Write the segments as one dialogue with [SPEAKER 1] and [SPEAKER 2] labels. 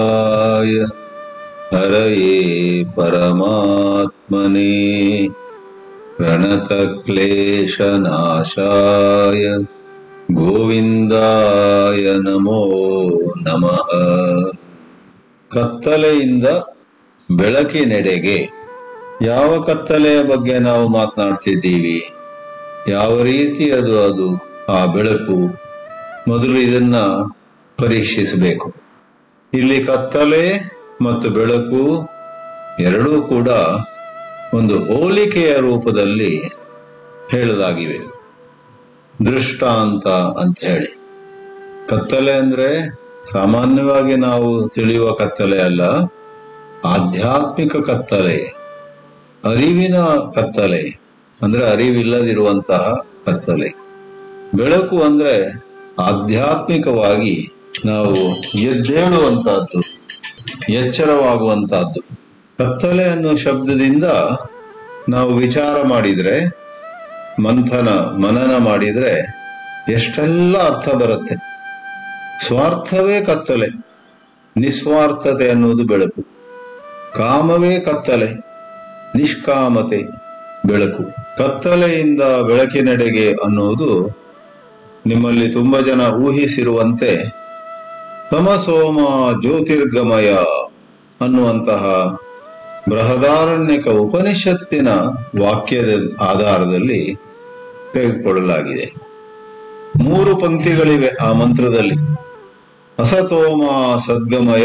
[SPEAKER 1] य हरये परमात्मने प्रणतक्लेशनाशाय ಗೋವಿಂದಾಯ ನಮೋ ನಮಃ ಕತ್ತಲೆಯಿಂದ ಬೆಳಕಿನೆಡೆಗೆ ಯಾವ ಕತ್ತಲೆಯ ಬಗ್ಗೆ ನಾವು ಮಾತನಾಡ್ತಿದ್ದೀವಿ ಯಾವ ರೀತಿ ಅದು ಅದು ಆ ಬೆಳಕು ಮೊದಲು ಇದನ್ನ ಪರೀಕ್ಷಿಸಬೇಕು ಇಲ್ಲಿ ಕತ್ತಲೆ ಮತ್ತು ಬೆಳಕು ಎರಡೂ ಕೂಡ ಒಂದು ಹೋಲಿಕೆಯ ರೂಪದಲ್ಲಿ ಹೇಳಲಾಗಿವೆ ದೃಷ್ಟಾಂತ ಅಂತ ಹೇಳಿ ಕತ್ತಲೆ ಅಂದ್ರೆ ಸಾಮಾನ್ಯವಾಗಿ ನಾವು ತಿಳಿಯುವ ಕತ್ತಲೆ ಅಲ್ಲ ಆಧ್ಯಾತ್ಮಿಕ ಕತ್ತಲೆ ಅರಿವಿನ ಕತ್ತಲೆ ಅಂದ್ರೆ ಅರಿವಿಲ್ಲದಿರುವಂತಹ ಕತ್ತಲೆ ಬೆಳಕು ಅಂದ್ರೆ ಆಧ್ಯಾತ್ಮಿಕವಾಗಿ ನಾವು ಎದ್ದೇಳುವಂತಹದ್ದು ಎಚ್ಚರವಾಗುವಂತಹದ್ದು ಕತ್ತಲೆ ಅನ್ನೋ ಶಬ್ದದಿಂದ ನಾವು ವಿಚಾರ ಮಾಡಿದ್ರೆ ಮಂಥನ ಮನನ ಮಾಡಿದ್ರೆ ಎಷ್ಟೆಲ್ಲ ಅರ್ಥ ಬರುತ್ತೆ ಸ್ವಾರ್ಥವೇ ಕತ್ತಲೆ ನಿಸ್ವಾರ್ಥತೆ ಅನ್ನುವುದು ಬೆಳಕು ಕಾಮವೇ ಕತ್ತಲೆ ನಿಷ್ಕಾಮತೆ ಬೆಳಕು ಕತ್ತಲೆಯಿಂದ ಬೆಳಕಿನೆಡೆಗೆ ಅನ್ನುವುದು ನಿಮ್ಮಲ್ಲಿ ತುಂಬಾ ಜನ ಊಹಿಸಿರುವಂತೆ ತಮಸೋಮ ಜ್ಯೋತಿರ್ಗಮಯ ಅನ್ನುವಂತಹ ಬೃಹದಾರಣ್ಯಕ ಉಪನಿಷತ್ತಿನ ವಾಕ್ಯದ ಆಧಾರದಲ್ಲಿ ತೆಗೆದುಕೊಳ್ಳಲಾಗಿದೆ ಮೂರು ಪಂಕ್ತಿಗಳಿವೆ ಆ ಮಂತ್ರದಲ್ಲಿ ಅಸತೋಮ ಸದ್ಗಮಯ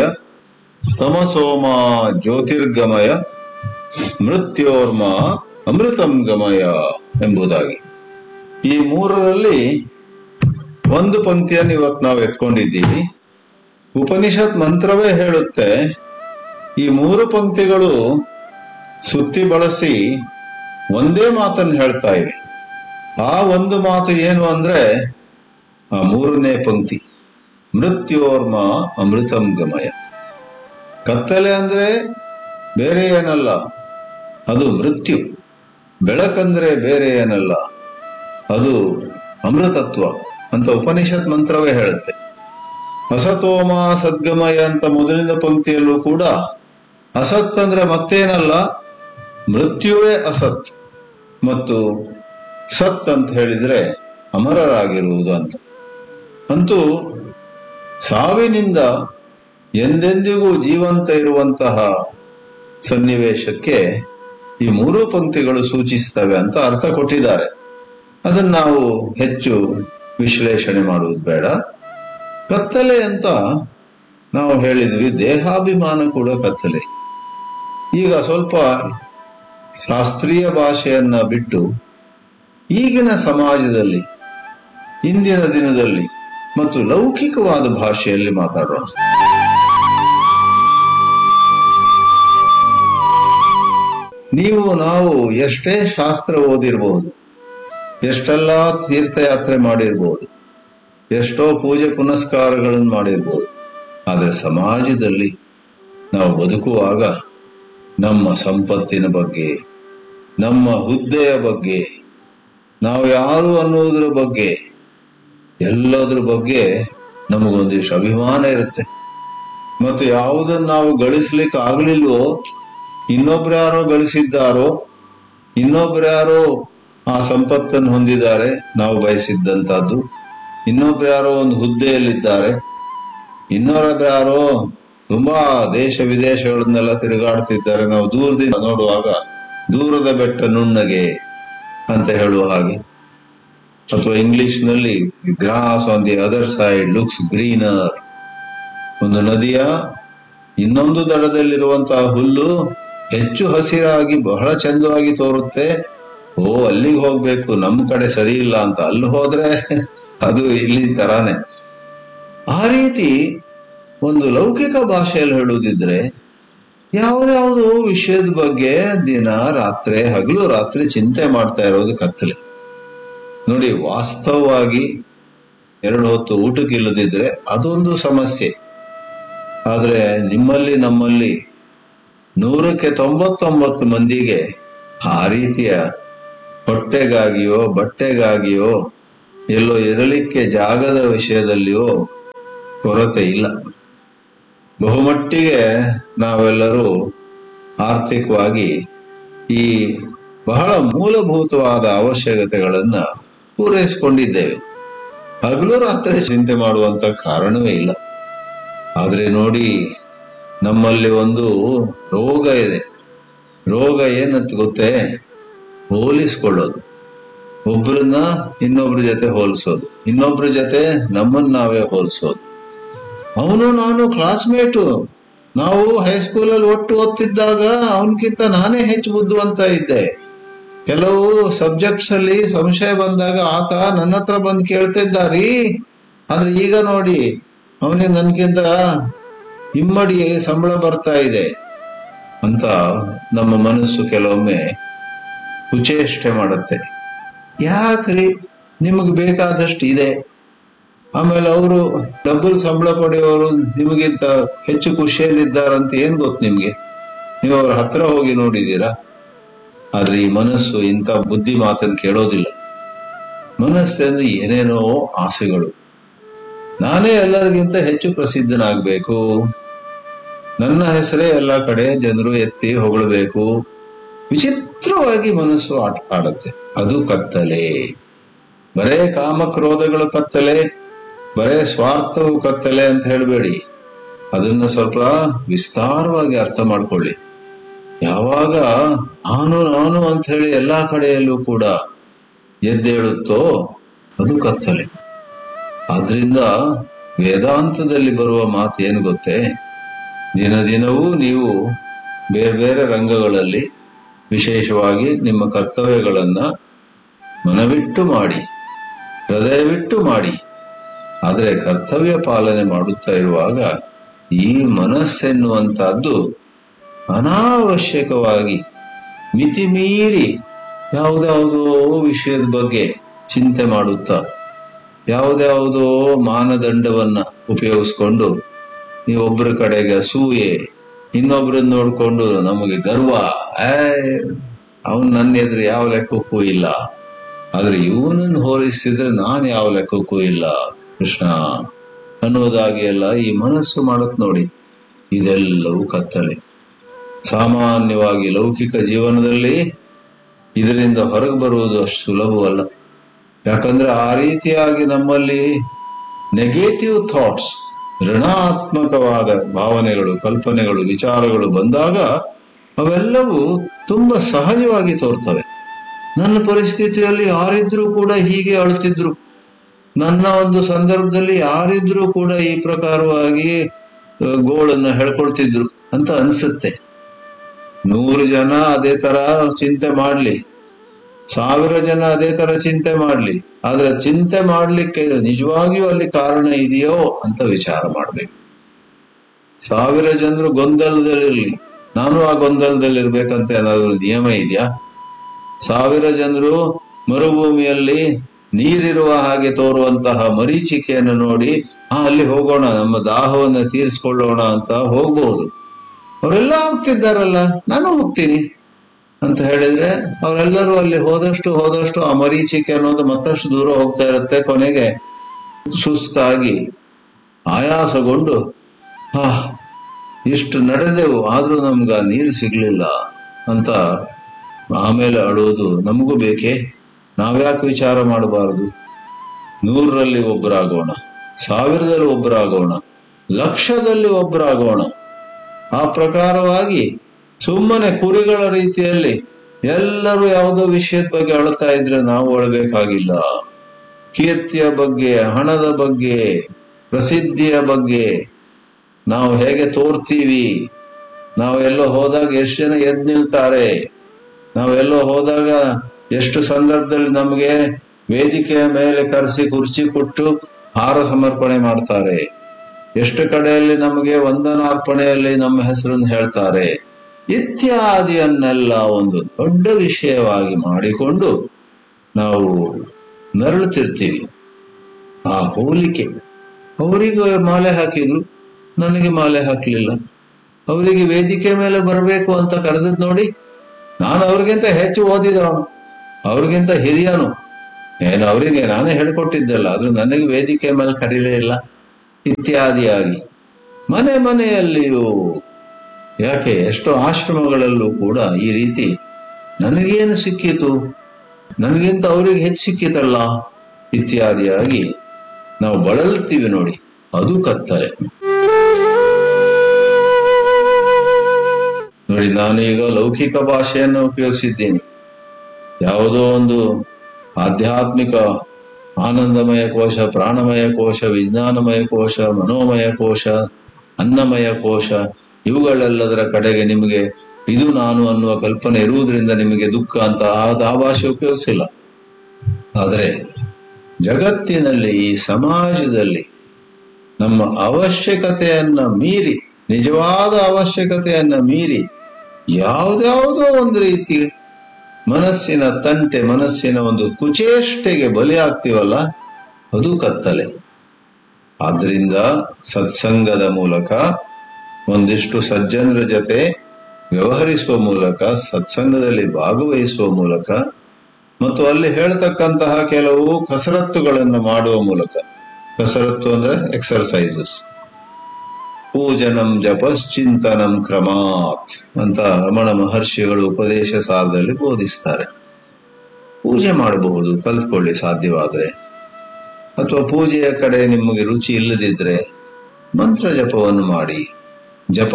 [SPEAKER 1] ತಮಸೋಮ ಜ್ಯೋತಿರ್ಗಮಯ ಮೃತ್ಯೋರ್ಮ ಅಮೃತಂ ಗಮಯ ಎಂಬುದಾಗಿ ಈ ಮೂರರಲ್ಲಿ ಒಂದು ಪಂಕ್ತಿಯನ್ನು ಇವತ್ತು ನಾವು ಎತ್ಕೊಂಡಿದ್ದೀವಿ ಉಪನಿಷತ್ ಮಂತ್ರವೇ ಹೇಳುತ್ತೆ ಈ ಮೂರು ಪಂಕ್ತಿಗಳು ಸುತ್ತಿ ಬಳಸಿ ಒಂದೇ ಮಾತನ್ನು ಹೇಳ್ತಾ ಇವೆ ಆ ಒಂದು ಮಾತು ಏನು ಅಂದ್ರೆ ಆ ಮೂರನೇ ಪಂಕ್ತಿ ಮೃತ್ಯೋರ್ಮ ಅಮೃತಂ ಗಮಯ ಕತ್ತಲೆ ಅಂದ್ರೆ ಬೇರೆ ಏನಲ್ಲ ಅದು ಮೃತ್ಯು ಬೆಳಕಂದ್ರೆ ಬೇರೆ ಏನಲ್ಲ ಅದು ಅಮೃತತ್ವ ಅಂತ ಉಪನಿಷತ್ ಮಂತ್ರವೇ ಹೇಳುತ್ತೆ ಅಸತೋಮ ಸದ್ಗಮಯ ಅಂತ ಮೊದಲಿನ ಪಂಕ್ತಿಯಲ್ಲೂ ಕೂಡ ಅಸತ್ ಅಂದ್ರೆ ಮತ್ತೇನಲ್ಲ ಮೃತ್ಯುವೇ ಅಸತ್ ಮತ್ತು ಸತ್ ಅಂತ ಹೇಳಿದ್ರೆ ಅಮರರಾಗಿರುವುದು ಅಂತ ಅಂತೂ ಸಾವಿನಿಂದ ಎಂದೆಂದಿಗೂ ಜೀವಂತ ಇರುವಂತಹ ಸನ್ನಿವೇಶಕ್ಕೆ ಈ ಮೂರು ಪಂಕ್ತಿಗಳು ಸೂಚಿಸ್ತವೆ ಅಂತ ಅರ್ಥ ಕೊಟ್ಟಿದ್ದಾರೆ ಅದನ್ನ ನಾವು ಹೆಚ್ಚು ವಿಶ್ಲೇಷಣೆ ಮಾಡುವುದು ಬೇಡ ಕತ್ತಲೆ ಅಂತ ನಾವು ಹೇಳಿದ್ವಿ ದೇಹಾಭಿಮಾನ ಕೂಡ ಕತ್ತಲೆ ಈಗ ಸ್ವಲ್ಪ ಶಾಸ್ತ್ರೀಯ ಭಾಷೆಯನ್ನ ಬಿಟ್ಟು ಈಗಿನ ಸಮಾಜದಲ್ಲಿ ಇಂದಿನ ದಿನದಲ್ಲಿ ಮತ್ತು ಲೌಕಿಕವಾದ ಭಾಷೆಯಲ್ಲಿ ಮಾತಾಡೋಣ ನೀವು ನಾವು ಎಷ್ಟೇ ಶಾಸ್ತ್ರ ಓದಿರಬಹುದು ಎಷ್ಟೆಲ್ಲ ತೀರ್ಥಯಾತ್ರೆ ಮಾಡಿರ್ಬೋದು ಎಷ್ಟೋ ಪೂಜೆ ಪುನಸ್ಕಾರಗಳನ್ನು ಮಾಡಿರ್ಬೋದು ಆದರೆ ಸಮಾಜದಲ್ಲಿ ನಾವು ಬದುಕುವಾಗ ನಮ್ಮ ಸಂಪತ್ತಿನ ಬಗ್ಗೆ ನಮ್ಮ ಹುದ್ದೆಯ ಬಗ್ಗೆ ನಾವು ಯಾರು ಅನ್ನುವುದರ ಬಗ್ಗೆ ಎಲ್ಲದರ ಬಗ್ಗೆ ನಮಗೊಂದಿಷ್ಟು ಅಭಿಮಾನ ಇರುತ್ತೆ ಮತ್ತು ಯಾವುದನ್ನು ನಾವು ಗಳಿಸ್ಲಿಕ್ಕೆ ಆಗ್ಲಿಲ್ವೋ ಇನ್ನೊಬ್ರು ಯಾರೋ ಗಳಿಸಿದ್ದಾರೋ ಇನ್ನೊಬ್ರು ಯಾರೋ ಆ ಸಂಪತ್ತನ್ನು ಹೊಂದಿದ್ದಾರೆ ನಾವು ಬಯಸಿದ್ದಂತಹದ್ದು ಇನ್ನೊಬ್ರು ಯಾರೋ ಒಂದು ಹುದ್ದೆಯಲ್ಲಿದ್ದಾರೆ ಇನ್ನೊಬ್ಬರು ಯಾರೋ ತುಂಬಾ ದೇಶ ವಿದೇಶಗಳನ್ನೆಲ್ಲ ತಿರುಗಾಡ್ತಿದ್ದಾರೆ ನಾವು ದೂರದಿಂದ ನೋಡುವಾಗ ದೂರದ ಬೆಟ್ಟ ನುಣ್ಣಗೆ ಅಂತ ಹೇಳುವ ಹಾಗೆ ಅಥವಾ ಇಂಗ್ಲಿಷ್ ನಲ್ಲಿ grass on the other side looks greener ಒಂದು ನದಿಯ ಇನ್ನೊಂದು ದಡದಲ್ಲಿರುವಂತಹ ಹುಲ್ಲು ಹೆಚ್ಚು ಹಸಿರಾಗಿ ಬಹಳ ಚಂದವಾಗಿ ತೋರುತ್ತೆ ಓ ಅಲ್ಲಿಗೆ ಹೋಗ್ಬೇಕು ನಮ್ಮ ಕಡೆ ಸರಿ ಇಲ್ಲ ಅಂತ ಅಲ್ಲಿ ಹೋದ್ರೆ ಅದು ಇಲ್ಲಿ ತರಾನೆ ಆ ರೀತಿ ಒಂದು ಲೌಕಿಕ ಭಾಷೆಯಲ್ಲಿ ಹೇಳುವುದಿದ್ರೆ ಯಾವುದ್ಯಾವುದೋ ವಿಷಯದ ಬಗ್ಗೆ ದಿನ ರಾತ್ರಿ ಹಗಲು ರಾತ್ರಿ ಚಿಂತೆ ಮಾಡ್ತಾ ಇರೋದು ಕತ್ತಲೆ ನೋಡಿ ವಾಸ್ತವವಾಗಿ ಎರಡು ಹೊತ್ತು ಊಟಕ್ಕೆ ಇಲ್ಲದಿದ್ರೆ ಅದೊಂದು ಸಮಸ್ಯೆ ಆದ್ರೆ ನಿಮ್ಮಲ್ಲಿ ನಮ್ಮಲ್ಲಿ ನೂರಕ್ಕೆ ತೊಂಬತ್ತೊಂಬತ್ತು ಮಂದಿಗೆ ಆ ರೀತಿಯ ಹೊಟ್ಟೆಗಾಗಿಯೋ ಬಟ್ಟೆಗಾಗಿಯೋ ಎಲ್ಲೋ ಇರಲಿಕ್ಕೆ ಜಾಗದ ವಿಷಯದಲ್ಲಿಯೋ ಕೊರತೆ ಇಲ್ಲ ಬಹುಮಟ್ಟಿಗೆ ನಾವೆಲ್ಲರೂ ಆರ್ಥಿಕವಾಗಿ ಈ ಬಹಳ ಮೂಲಭೂತವಾದ ಅವಶ್ಯಕತೆಗಳನ್ನ ಪೂರೈಸಿಕೊಂಡಿದ್ದೇವೆ ಹಗಲು ರಾತ್ರಿ ಚಿಂತೆ ಮಾಡುವಂತ ಕಾರಣವೇ ಇಲ್ಲ ಆದ್ರೆ ನೋಡಿ ನಮ್ಮಲ್ಲಿ ಒಂದು ರೋಗ ಇದೆ ರೋಗ ಏನಂತ ಗೊತ್ತೇ ಹೋಲಿಸ್ಕೊಳ್ಳೋದು ಒಬ್ಬರನ್ನ ಇನ್ನೊಬ್ರ ಜೊತೆ ಹೋಲಿಸೋದು ಇನ್ನೊಬ್ರ ಜೊತೆ ನಮ್ಮನ್ನ ನಾವೇ ಹೋಲಿಸೋದು ಅವನು ನಾನು ಕ್ಲಾಸ್ಮೇಟು ನಾವು ಹೈಸ್ಕೂಲಲ್ಲಿ ಒಟ್ಟು ಓದ್ತಿದ್ದಾಗ ಅವನಕ್ಕಿಂತ ನಾನೇ ಹೆಚ್ಚು ಬುದ್ಧಿವಂತ ಇದ್ದೆ ಕೆಲವು ಸಬ್ಜೆಕ್ಟ್ಸ್ ಅಲ್ಲಿ ಸಂಶಯ ಬಂದಾಗ ಆತ ನನ್ನ ಹತ್ರ ಬಂದು ಕೇಳ್ತಿದ್ದಾರಿ ಆದ್ರೆ ಈಗ ನೋಡಿ ಅವನಿಗೆ ನನ್ಗಿಂತ ಇಮ್ಮಡಿ ಸಂಬಳ ಬರ್ತಾ ಇದೆ ಅಂತ ನಮ್ಮ ಮನಸ್ಸು ಕೆಲವೊಮ್ಮೆ ಕುಚೇಷ್ಟೆ ಮಾಡುತ್ತೆ ಯಾಕ್ರಿ ನಿಮಗೆ ಬೇಕಾದಷ್ಟು ಇದೆ ಆಮೇಲೆ ಅವರು ಡಬಲ್ ಸಂಬಳ ಪಡೆಯೋರು ನಿಮಗಿಂತ ಹೆಚ್ಚು ಖುಷಿಯಲ್ಲಿದ್ದಾರಂತ ಏನ್ ಗೊತ್ತು ನಿಮ್ಗೆ ನೀವು ಅವ್ರ ಹತ್ರ ಹೋಗಿ ನೋಡಿದೀರಾ ಆದ್ರೆ ಈ ಮನಸ್ಸು ಇಂಥ ಬುದ್ಧಿ ಮಾತನ್ನು ಕೇಳೋದಿಲ್ಲ ಮನಸ್ಸಲ್ಲಿ ಏನೇನೋ ಆಸೆಗಳು ನಾನೇ ಎಲ್ಲರಿಗಿಂತ ಹೆಚ್ಚು ಪ್ರಸಿದ್ಧನಾಗಬೇಕು ನನ್ನ ಹೆಸರೇ ಎಲ್ಲ ಕಡೆ ಜನರು ಎತ್ತಿ ಹೊಗಳಬೇಕು ವಿಚಿತ್ರವಾಗಿ ಮನಸ್ಸು ಆಟ ಆಡುತ್ತೆ ಅದು ಕತ್ತಲೆ ಬರೇ ಕಾಮಕ್ರೋಧಗಳು ಕತ್ತಲೆ ಬರೇ ಸ್ವಾರ್ಥವು ಕತ್ತಲೆ ಅಂತ ಹೇಳಬೇಡಿ ಅದನ್ನ ಸ್ವಲ್ಪ ವಿಸ್ತಾರವಾಗಿ ಅರ್ಥ ಮಾಡ್ಕೊಳ್ಳಿ ಯಾವಾಗ ನಾನು ನಾನು ಅಂತ ಹೇಳಿ ಎಲ್ಲಾ ಕಡೆಯಲ್ಲೂ ಕೂಡ ಎದ್ದೇಳುತ್ತೋ ಅದು ಕತ್ತಲೆ ಆದ್ರಿಂದ ವೇದಾಂತದಲ್ಲಿ ಬರುವ ಮಾತು ಏನು ಗೊತ್ತೇ ದಿನ ದಿನವೂ ನೀವು ಬೇರೆ ಬೇರೆ ರಂಗಗಳಲ್ಲಿ ವಿಶೇಷವಾಗಿ ನಿಮ್ಮ ಕರ್ತವ್ಯಗಳನ್ನ ಮನವಿಟ್ಟು ಮಾಡಿ ಹೃದಯವಿಟ್ಟು ಮಾಡಿ ಆದರೆ ಕರ್ತವ್ಯ ಪಾಲನೆ ಮಾಡುತ್ತಾ ಇರುವಾಗ ಈ ಮನಸ್ಸೆನ್ನುವಂತಹದ್ದು ಅನಾವಶ್ಯಕವಾಗಿ ಮಿತಿ ಮೀರಿ ಯಾವುದ್ಯಾವುದೋ ವಿಷಯದ ಬಗ್ಗೆ ಚಿಂತೆ ಮಾಡುತ್ತಾ ಯಾವುದ್ಯಾವುದೋ ಮಾನದಂಡವನ್ನ ಉಪಯೋಗಿಸ್ಕೊಂಡು ನೀವೊಬ್ಬರ ಕಡೆಗೆ ಅಸೂಯೆ ಇನ್ನೊಬ್ರನ್ನ ನೋಡ್ಕೊಂಡು ನಮಗೆ ಗರ್ವ ಏ ಅವನ್ ನನ್ನ ಎದುರು ಯಾವ ಲೆಕ್ಕಕ್ಕೂ ಇಲ್ಲ ಆದ್ರೆ ಇವನನ್ನು ಹೋಲಿಸಿದ್ರೆ ನಾನು ಯಾವ ಲೆಕ್ಕಕ್ಕೂ ಇಲ್ಲ ಕೃಷ್ಣ ಅನ್ನೋದಾಗಿ ಎಲ್ಲ ಈ ಮನಸ್ಸು ಮಾಡತ್ ನೋಡಿ ಇದೆಲ್ಲವೂ ಕತ್ತಲೆ ಸಾಮಾನ್ಯವಾಗಿ ಲೌಕಿಕ ಜೀವನದಲ್ಲಿ ಇದರಿಂದ ಹೊರಗೆ ಬರುವುದು ಅಷ್ಟು ಸುಲಭವಲ್ಲ ಯಾಕಂದ್ರೆ ಆ ರೀತಿಯಾಗಿ ನಮ್ಮಲ್ಲಿ ನೆಗೆಟಿವ್ ಥಾಟ್ಸ್ ಋಣಾತ್ಮಕವಾದ ಭಾವನೆಗಳು ಕಲ್ಪನೆಗಳು ವಿಚಾರಗಳು ಬಂದಾಗ ಅವೆಲ್ಲವೂ ತುಂಬಾ ಸಹಜವಾಗಿ ತೋರ್ತವೆ ನನ್ನ ಪರಿಸ್ಥಿತಿಯಲ್ಲಿ ಯಾರಿದ್ರೂ ಕೂಡ ಹೀಗೆ ಅಳ್ತಿದ್ರು ನನ್ನ ಒಂದು ಸಂದರ್ಭದಲ್ಲಿ ಯಾರಿದ್ರೂ ಕೂಡ ಈ ಪ್ರಕಾರವಾಗಿ ಆ, ಗೋಳನ್ನ ಹೇಳ್ಕೊಳ್ತಿದ್ರು ಅಂತ ಅನ್ಸುತ್ತೆ ನೂರು ಜನ ಅದೇ ತರ ಚಿಂತೆ ಮಾಡ್ಲಿ ಸಾವಿರ ಜನ ಅದೇ ತರ ಚಿಂತೆ ಮಾಡ್ಲಿ ಆದ್ರೆ ಚಿಂತೆ ಮಾಡ್ಲಿಕ್ಕೆ ನಿಜವಾಗಿಯೂ ಅಲ್ಲಿ ಕಾರಣ ಇದೆಯೋ ಅಂತ ವಿಚಾರ ಮಾಡ್ಬೇಕು ಸಾವಿರ ಜನರು ಗೊಂದಲದಲ್ಲಿರ್ಲಿ ನಾನು ಆ ಗೊಂದಲದಲ್ಲಿ ಇರ್ಬೇಕಂತ ಏನಾದ್ರು ನಿಯಮ ಇದೆಯಾ ಸಾವಿರ ಜನರು ಮರುಭೂಮಿಯಲ್ಲಿ ನೀರಿರುವ ಹಾಗೆ ತೋರುವಂತಹ ಮರೀಚಿಕೆಯನ್ನು ನೋಡಿ ಆ ಅಲ್ಲಿ ಹೋಗೋಣ ನಮ್ಮ ದಾಹವನ್ನು ತೀರಿಸ್ಕೊಳ್ಳೋಣ ಅಂತ ಹೋಗ್ಬಹುದು ಅವರೆಲ್ಲ ಹೋಗ್ತಿದ್ದಾರಲ್ಲ ನಾನು ಹೋಗ್ತೀನಿ ಅಂತ ಹೇಳಿದ್ರೆ ಅವರೆಲ್ಲರೂ ಅಲ್ಲಿ ಹೋದಷ್ಟು ಹೋದಷ್ಟು ಆ ಮರೀಚಿಕೆ ಅನ್ನೋದು ಮತ್ತಷ್ಟು ದೂರ ಹೋಗ್ತಾ ಇರುತ್ತೆ ಕೊನೆಗೆ ಸುಸ್ತಾಗಿ ಆಯಾಸಗೊಂಡು ಹಾ ಇಷ್ಟು ನಡೆದೆವು ಆದ್ರೂ ನಮ್ಗ ನೀರು ಸಿಗ್ಲಿಲ್ಲ ಅಂತ ಆಮೇಲೆ ಅಳುವುದು ನಮಗೂ ಬೇಕೇ ನಾವ್ಯಾಕೆ ವಿಚಾರ ಮಾಡಬಾರದು ನೂರರಲ್ಲಿ ಒಬ್ಬರಾಗೋಣ ಸಾವಿರದಲ್ಲಿ ಒಬ್ಬರಾಗೋಣ ಲಕ್ಷದಲ್ಲಿ ಒಬ್ಬರಾಗೋಣ ಆ ಪ್ರಕಾರವಾಗಿ ಸುಮ್ಮನೆ ಕುರಿಗಳ ರೀತಿಯಲ್ಲಿ ಎಲ್ಲರೂ ಯಾವುದೋ ವಿಷಯದ ಬಗ್ಗೆ ಅಳ್ತಾ ಇದ್ರೆ ನಾವು ಅಳಬೇಕಾಗಿಲ್ಲ ಕೀರ್ತಿಯ ಬಗ್ಗೆ ಹಣದ ಬಗ್ಗೆ ಪ್ರಸಿದ್ಧಿಯ ಬಗ್ಗೆ ನಾವು ಹೇಗೆ ತೋರ್ತೀವಿ ನಾವೆಲ್ಲೋ ಹೋದಾಗ ಎಷ್ಟು ಜನ ಎದ್ ನಿಲ್ತಾರೆ ನಾವೆಲ್ಲೋ ಹೋದಾಗ ಎಷ್ಟು ಸಂದರ್ಭದಲ್ಲಿ ನಮಗೆ ವೇದಿಕೆಯ ಮೇಲೆ ಕರೆಸಿ ಕುರ್ಚಿ ಕೊಟ್ಟು ಹಾರ ಸಮರ್ಪಣೆ ಮಾಡ್ತಾರೆ ಎಷ್ಟು ಕಡೆಯಲ್ಲಿ ನಮಗೆ ವಂದನಾರ್ಪಣೆಯಲ್ಲಿ ನಮ್ಮ ಹೆಸರನ್ನು ಹೇಳ್ತಾರೆ ಇತ್ಯಾದಿಯನ್ನೆಲ್ಲ ಒಂದು ದೊಡ್ಡ ವಿಷಯವಾಗಿ ಮಾಡಿಕೊಂಡು ನಾವು ನರಳುತ್ತಿರ್ತೀವಿ ಆ ಹೋಲಿಕೆ ಅವರಿಗೆ ಮಾಲೆ ಹಾಕಿದ್ರು ನನಗೆ ಮಾಲೆ ಹಾಕ್ಲಿಲ್ಲ ಅವರಿಗೆ ವೇದಿಕೆ ಮೇಲೆ ಬರಬೇಕು ಅಂತ ಕರೆದದ್ ನೋಡಿ ನಾನು ಅವ್ರಿಗಿಂತ ಹೆಚ್ಚು ಓದಿದವನು ಅವ್ರಿಗಿಂತ ಹಿರಿಯನು ಏನು ಅವರಿಗೆ ನಾನೇ ಹೇಳ್ಕೊಟ್ಟಿದ್ದಲ್ಲ ಆದ್ರೂ ನನಗೆ ವೇದಿಕೆ ಮೇಲೆ ಕರೀಲೇ ಇಲ್ಲ ಇತ್ಯಾದಿಯಾಗಿ ಮನೆ ಮನೆಯಲ್ಲಿಯೂ ಯಾಕೆ ಎಷ್ಟೋ ಆಶ್ರಮಗಳಲ್ಲೂ ಕೂಡ ಈ ರೀತಿ ನನಗೇನು ಸಿಕ್ಕಿತು ನನಗಿಂತ ಅವರಿಗೆ ಹೆಚ್ಚು ಸಿಕ್ಕಿತಲ್ಲ ಇತ್ಯಾದಿಯಾಗಿ ನಾವು ಬಳಲ್ತೀವಿ ನೋಡಿ ಅದು ಕತ್ತಲೆ ನೋಡಿ ನಾನೀಗ ಲೌಕಿಕ ಭಾಷೆಯನ್ನು ಉಪಯೋಗಿಸಿದ್ದೀನಿ ಯಾವುದೋ ಒಂದು ಆಧ್ಯಾತ್ಮಿಕ ಆನಂದಮಯ ಕೋಶ ಪ್ರಾಣಮಯ ಕೋಶ ವಿಜ್ಞಾನಮಯ ಕೋಶ ಮನೋಮಯ ಕೋಶ ಅನ್ನಮಯ ಕೋಶ ಇವುಗಳೆಲ್ಲದರ ಕಡೆಗೆ ನಿಮಗೆ ಇದು ನಾನು ಅನ್ನುವ ಕಲ್ಪನೆ ಇರುವುದರಿಂದ ನಿಮಗೆ ದುಃಖ ಅಂತ ಆ- ಆ ಭಾಷೆ ಉಪಯೋಗಿಸಿಲ್ಲ ಆದರೆ ಜಗತ್ತಿನಲ್ಲಿ ಈ ಸಮಾಜದಲ್ಲಿ ನಮ್ಮ ಅವಶ್ಯಕತೆಯನ್ನ ಮೀರಿ ನಿಜವಾದ ಅವಶ್ಯಕತೆಯನ್ನ ಮೀರಿ ಯಾವುದ್ಯಾವುದೋ ಒಂದು ರೀತಿ ಮನಸ್ಸಿನ ತಂಟೆ ಮನಸ್ಸಿನ ಒಂದು ಕುಚೇಷ್ಟೆಗೆ ಬಲಿಯಾಗ್ತೀವಲ್ಲ ಅದು ಕತ್ತಲೆ ಆದ್ರಿಂದ ಸತ್ಸಂಗದ ಮೂಲಕ ಒಂದಿಷ್ಟು ಸಜ್ಜನರ ಜೊತೆ ವ್ಯವಹರಿಸುವ ಮೂಲಕ ಸತ್ಸಂಗದಲ್ಲಿ ಭಾಗವಹಿಸುವ ಮೂಲಕ ಮತ್ತು ಅಲ್ಲಿ ಹೇಳ್ತಕ್ಕಂತಹ ಕೆಲವು ಕಸರತ್ತುಗಳನ್ನು ಮಾಡುವ ಮೂಲಕ ಕಸರತ್ತು ಅಂದ್ರೆ ಎಕ್ಸರ್ಸೈಸಸ್ ಪೂಜನಂ ಜಪಶ್ಚಿಂತನಂ ಕ್ರಮಾತ್ ಅಂತ ರಮಣ ಮಹರ್ಷಿಗಳು ಉಪದೇಶ ಸಾರದಲ್ಲಿ ಬೋಧಿಸ್ತಾರೆ ಪೂಜೆ ಮಾಡಬಹುದು ಕಲ್ತ್ಕೊಳ್ಳಿ ಸಾಧ್ಯವಾದ್ರೆ ಅಥವಾ ಪೂಜೆಯ ಕಡೆ ನಿಮಗೆ ರುಚಿ ಇಲ್ಲದಿದ್ರೆ ಮಂತ್ರ ಜಪವನ್ನು ಮಾಡಿ ಜಪ